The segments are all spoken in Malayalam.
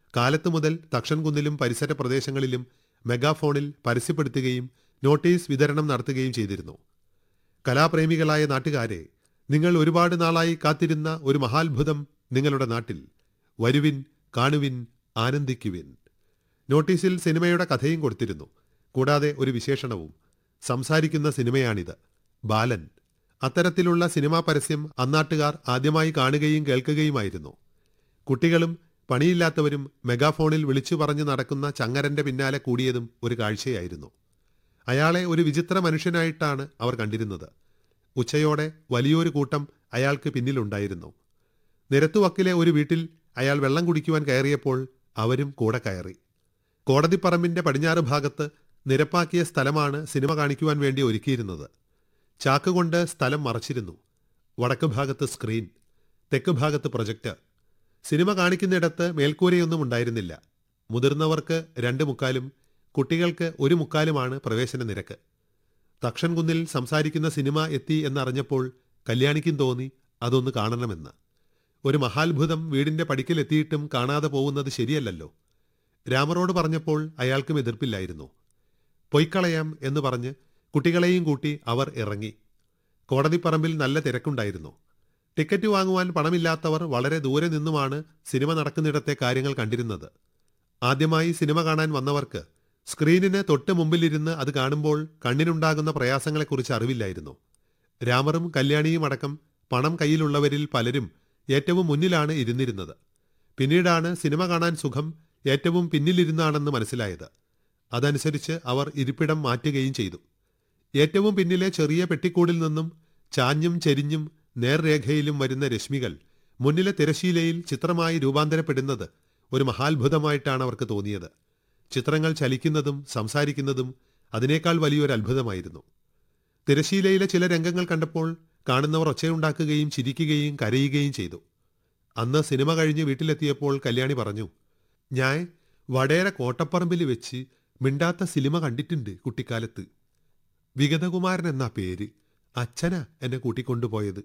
കാലത്തു മുതൽ തക്ഷൻകുന്നിലും പരിസര പ്രദേശങ്ങളിലും മെഗാഫോണിൽ പരസ്യപ്പെടുത്തുകയും നോട്ടീസ് വിതരണം നടത്തുകയും ചെയ്തിരുന്നു കലാപ്രേമികളായ നാട്ടുകാരെ നിങ്ങൾ ഒരുപാട് നാളായി കാത്തിരുന്ന ഒരു മഹാത്ഭുതം നിങ്ങളുടെ നാട്ടിൽ വരുവിൻ കാണുവിൻ ആനന്ദിക്കുവിൻ നോട്ടീസിൽ സിനിമയുടെ കഥയും കൊടുത്തിരുന്നു കൂടാതെ ഒരു വിശേഷണവും സംസാരിക്കുന്ന സിനിമയാണിത് ബാലൻ അത്തരത്തിലുള്ള സിനിമാ പരസ്യം അന്നാട്ടുകാർ ആദ്യമായി കാണുകയും കേൾക്കുകയുമായിരുന്നു കുട്ടികളും പണിയില്ലാത്തവരും മെഗാഫോണിൽ വിളിച്ചു പറഞ്ഞു നടക്കുന്ന ചങ്ങരന്റെ പിന്നാലെ കൂടിയതും ഒരു കാഴ്ചയായിരുന്നു അയാളെ ഒരു വിചിത്ര മനുഷ്യനായിട്ടാണ് അവർ കണ്ടിരുന്നത് ഉച്ചയോടെ വലിയൊരു കൂട്ടം അയാൾക്ക് പിന്നിലുണ്ടായിരുന്നു നിരത്തുവക്കിലെ ഒരു വീട്ടിൽ അയാൾ വെള്ളം കുടിക്കുവാൻ കയറിയപ്പോൾ അവരും കൂടെ കയറി കോടതിപ്പറമ്പിന്റെ പടിഞ്ഞാറ് ഭാഗത്ത് നിരപ്പാക്കിയ സ്ഥലമാണ് സിനിമ കാണിക്കുവാൻ വേണ്ടി ഒരുക്കിയിരുന്നത് ചാക്കുകൊണ്ട് സ്ഥലം മറച്ചിരുന്നു വടക്ക് ഭാഗത്ത് സ്ക്രീൻ തെക്ക് ഭാഗത്ത് പ്രൊജക്ടർ സിനിമ കാണിക്കുന്നിടത്ത് മേൽക്കൂരയൊന്നും ഉണ്ടായിരുന്നില്ല മുതിർന്നവർക്ക് രണ്ട് മുക്കാലും കുട്ടികൾക്ക് ഒരു മുക്കാലുമാണ് പ്രവേശന നിരക്ക് തക്ഷൻകുന്നിൽ സംസാരിക്കുന്ന സിനിമ എത്തി എന്നറിഞ്ഞപ്പോൾ കല്യാണിക്കും തോന്നി അതൊന്ന് കാണണമെന്ന് ഒരു മഹാത്ഭുതം വീടിന്റെ പടിക്കലെത്തിയിട്ടും കാണാതെ പോകുന്നത് ശരിയല്ലല്ലോ രാമറോട് പറഞ്ഞപ്പോൾ അയാൾക്കും എതിർപ്പില്ലായിരുന്നു പൊയ്ക്കളയാം എന്ന് പറഞ്ഞ് കുട്ടികളെയും കൂട്ടി അവർ ഇറങ്ങി കോടതിപ്പറമ്പിൽ നല്ല തിരക്കുണ്ടായിരുന്നു ടിക്കറ്റ് വാങ്ങുവാൻ പണമില്ലാത്തവർ വളരെ ദൂരെ നിന്നുമാണ് സിനിമ നടക്കുന്നിടത്തെ കാര്യങ്ങൾ കണ്ടിരുന്നത് ആദ്യമായി സിനിമ കാണാൻ വന്നവർക്ക് സ്ക്രീനിന് തൊട്ട് മുമ്പിലിരുന്ന് അത് കാണുമ്പോൾ കണ്ണിനുണ്ടാകുന്ന പ്രയാസങ്ങളെക്കുറിച്ച് അറിവില്ലായിരുന്നു രാമറും കല്യാണിയും അടക്കം പണം കയ്യിലുള്ളവരിൽ പലരും ഏറ്റവും മുന്നിലാണ് ഇരുന്നിരുന്നത് പിന്നീടാണ് സിനിമ കാണാൻ സുഖം ഏറ്റവും പിന്നിലിരുന്നാണെന്ന് മനസ്സിലായത് അതനുസരിച്ച് അവർ ഇരിപ്പിടം മാറ്റുകയും ചെയ്തു ഏറ്റവും പിന്നിലെ ചെറിയ പെട്ടിക്കൂടിൽ നിന്നും ചാഞ്ഞും ചെരിഞ്ഞും നേർരേഖയിലും വരുന്ന രശ്മികൾ മുന്നിലെ തിരശീലയിൽ ചിത്രമായി രൂപാന്തരപ്പെടുന്നത് ഒരു മഹാത്ഭുതമായിട്ടാണ് അവർക്ക് തോന്നിയത് ചിത്രങ്ങൾ ചലിക്കുന്നതും സംസാരിക്കുന്നതും അതിനേക്കാൾ വലിയൊരു അത്ഭുതമായിരുന്നു തിരശീലയിലെ ചില രംഗങ്ങൾ കണ്ടപ്പോൾ കാണുന്നവർ ഒച്ചയുണ്ടാക്കുകയും ചിരിക്കുകയും കരയുകയും ചെയ്തു അന്ന് സിനിമ കഴിഞ്ഞ് വീട്ടിലെത്തിയപ്പോൾ കല്യാണി പറഞ്ഞു ഞാൻ വടേര കോട്ടപ്പറമ്പിൽ വെച്ച് മിണ്ടാത്ത സിനിമ കണ്ടിട്ടുണ്ട് കുട്ടിക്കാലത്ത് വിഗതകുമാരൻ എന്നാ പേര് അച്ഛനാ എന്നെ കൂട്ടിക്കൊണ്ടുപോയത്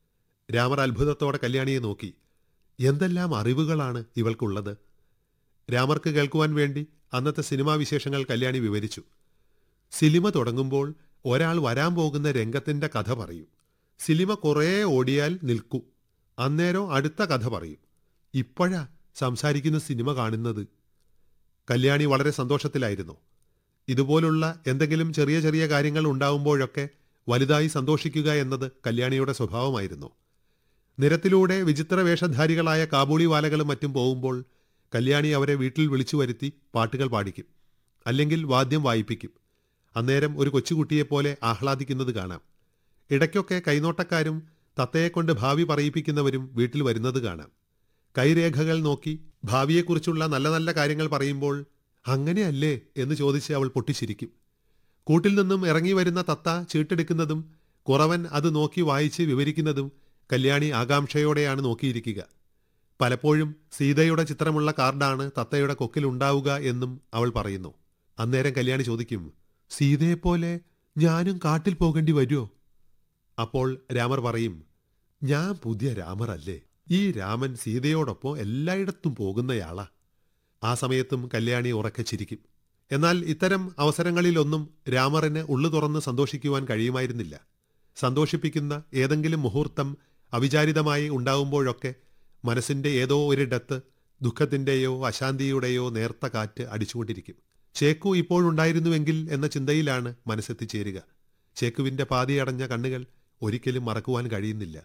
രാമർ അത്ഭുതത്തോടെ കല്യാണിയെ നോക്കി എന്തെല്ലാം അറിവുകളാണ് ഇവൾക്കുള്ളത് രാമർക്ക് കേൾക്കുവാൻ വേണ്ടി അന്നത്തെ സിനിമാ വിശേഷങ്ങൾ കല്യാണി വിവരിച്ചു സിനിമ തുടങ്ങുമ്പോൾ ഒരാൾ വരാൻ പോകുന്ന രംഗത്തിന്റെ കഥ പറയും സിനിമ കുറേ ഓടിയാൽ നിൽക്കൂ അന്നേരം അടുത്ത കഥ പറയും ഇപ്പോഴാ സംസാരിക്കുന്ന സിനിമ കാണുന്നത് കല്യാണി വളരെ സന്തോഷത്തിലായിരുന്നു ഇതുപോലുള്ള എന്തെങ്കിലും ചെറിയ ചെറിയ കാര്യങ്ങൾ ഉണ്ടാവുമ്പോഴൊക്കെ വലുതായി സന്തോഷിക്കുക എന്നത് കല്യാണിയുടെ സ്വഭാവമായിരുന്നു നിരത്തിലൂടെ വിചിത്ര വേഷധാരികളായ കാബൂളിവാലകളും മറ്റും പോകുമ്പോൾ കല്യാണി അവരെ വീട്ടിൽ വിളിച്ചു വരുത്തി പാട്ടുകൾ പാടിക്കും അല്ലെങ്കിൽ വാദ്യം വായിപ്പിക്കും അന്നേരം ഒരു കൊച്ചുകുട്ടിയെപ്പോലെ ആഹ്ലാദിക്കുന്നത് കാണാം ഇടയ്ക്കൊക്കെ കൈനോട്ടക്കാരും തത്തയെക്കൊണ്ട് ഭാവി പറയിപ്പിക്കുന്നവരും വീട്ടിൽ വരുന്നത് കാണാം കൈരേഖകൾ നോക്കി ഭാവിയെക്കുറിച്ചുള്ള നല്ല നല്ല കാര്യങ്ങൾ പറയുമ്പോൾ അങ്ങനെയല്ലേ എന്ന് ചോദിച്ച് അവൾ പൊട്ടിച്ചിരിക്കും കൂട്ടിൽ നിന്നും ഇറങ്ങി വരുന്ന തത്ത ചീട്ടെടുക്കുന്നതും കുറവൻ അത് നോക്കി വായിച്ച് വിവരിക്കുന്നതും കല്യാണി ആകാംക്ഷയോടെയാണ് നോക്കിയിരിക്കുക പലപ്പോഴും സീതയുടെ ചിത്രമുള്ള കാർഡാണ് തത്തയുടെ കൊക്കിൽ ഉണ്ടാവുക എന്നും അവൾ പറയുന്നു അന്നേരം കല്യാണി ചോദിക്കും സീതയെപ്പോലെ ഞാനും കാട്ടിൽ പോകേണ്ടി വരുമോ അപ്പോൾ രാമർ പറയും ഞാൻ പുതിയ രാമറല്ലേ ഈ രാമൻ സീതയോടൊപ്പം എല്ലായിടത്തും പോകുന്നയാളാ ആ സമയത്തും കല്യാണി ഉറക്കെ ചിരിക്കും എന്നാൽ ഇത്തരം അവസരങ്ങളിലൊന്നും രാമറിന് ഉള്ളു തുറന്ന് സന്തോഷിക്കുവാൻ കഴിയുമായിരുന്നില്ല സന്തോഷിപ്പിക്കുന്ന ഏതെങ്കിലും മുഹൂർത്തം അവിചാരിതമായി ഉണ്ടാവുമ്പോഴൊക്കെ മനസ്സിന്റെ ഏതോ ഒരിടത്ത് ദുഃഖത്തിന്റെയോ അശാന്തിയുടെയോ നേർത്ത കാറ്റ് അടിച്ചുകൊണ്ടിരിക്കും ചേക്കു ഇപ്പോഴുണ്ടായിരുന്നുവെങ്കിൽ എന്ന ചിന്തയിലാണ് മനസ്സെത്തിച്ചേരുക ചേക്കുവിന്റെ പാതിയടഞ്ഞ കണ്ണുകൾ ഒരിക്കലും മറക്കുവാൻ കഴിയുന്നില്ല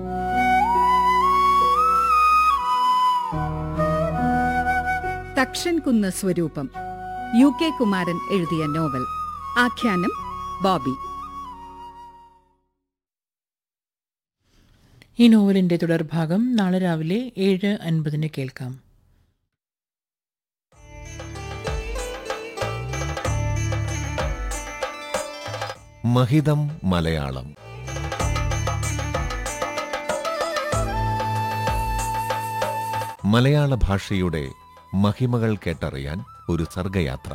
തക്ഷൻ കുന്ന് സ്വരൂപം യു കെ കുമാരൻ എഴുതിയ നോവൽ ആഖ്യാനം ബോബി ഈ നോവലിന്റെ തുടർഭാഗം നാളെ രാവിലെ ഏഴ് അൻപതിന് കേൾക്കാം മഹിതം മലയാളം മലയാള ഭാഷയുടെ മഹിമകൾ കേട്ടറിയാൻ ഒരു സർഗയാത്ര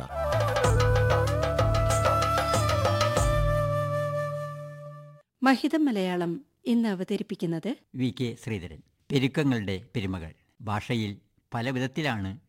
മഹിതം മലയാളം ഇന്ന് അവതരിപ്പിക്കുന്നത് വി കെ ശ്രീധരൻ പെരുക്കങ്ങളുടെ പെരുമകൾ ഭാഷയിൽ പല വിധത്തിലാണ്